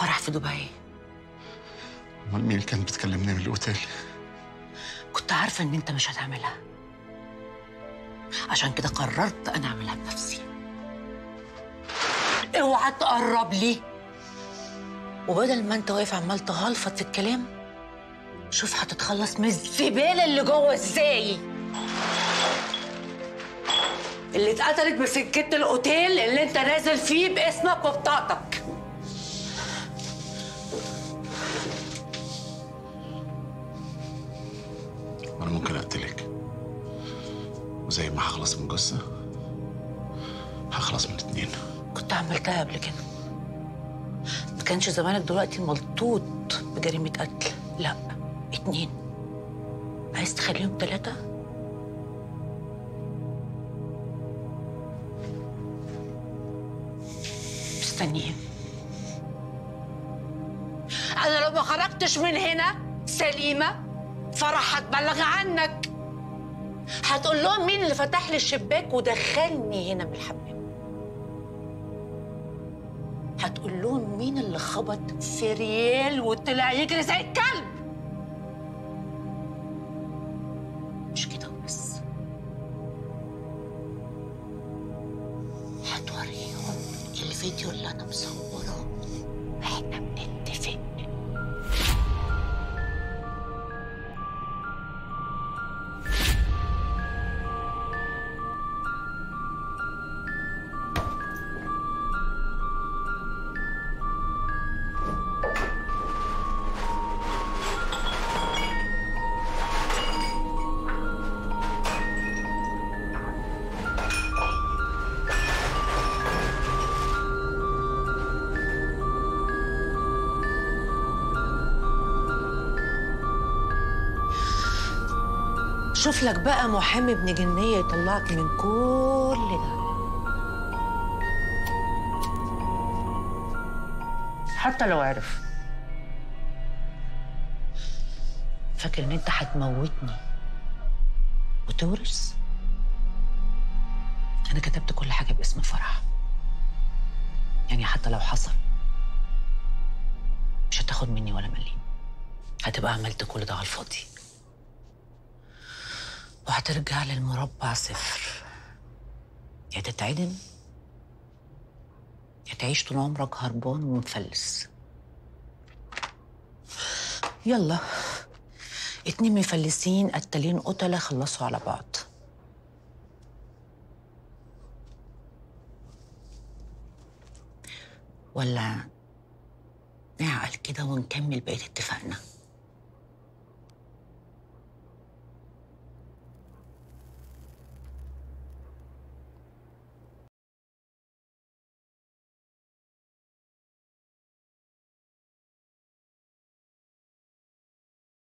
فرح في دبي امال مين اللي كانت بتكلمني من الاوتيل كنت عارفة إن أنت مش هتعملها عشان كده قررت أنا أعملها بنفسي اوعى تقرب لي وبدل ما أنت واقف عمال تغلفط في الكلام شوف هتتخلص من الزبالة اللي جوه إزاي اللي اتقتلت بسكة الأوتيل اللي أنت نازل فيه باسمك وبطاقتك وانا ممكن اقتلك وزي ما هخلص من جثه هخلص من اتنين كنت عملتها قبل كده ما كانش زمانك دلوقتي ملطوط بجريمة قتل لا اتنين عايز تخليهم تلاتة مستنيين أنا لو ما خرجتش من هنا سليمة فرح هتبلغ عنك هتقول لهم مين اللي فتح لي الشباك ودخلني هنا من الحمام هتقول لهم مين اللي خبط في ريال وطلع يجري زي الكلب مش كده وبس هتوريهم الفيديو اللي انا مصوره احنا بنتفق شوف لك بقى محامي ابن جنية يطلعك من كل ده حتى لو عرف فاكر ان انت هتموتني وتورث انا كتبت كل حاجة باسم فرح يعني حتى لو حصل مش هتاخد مني ولا مليم هتبقى عملت كل ده على الفاضي وهترجع للمربع صفر يا تتعدم يا تعيش طول عمرك هربان ومفلس يلا اتنين مفلسين قتالين قتلة خلصوا على بعض ولا نعقل كده ونكمل بقية اتفاقنا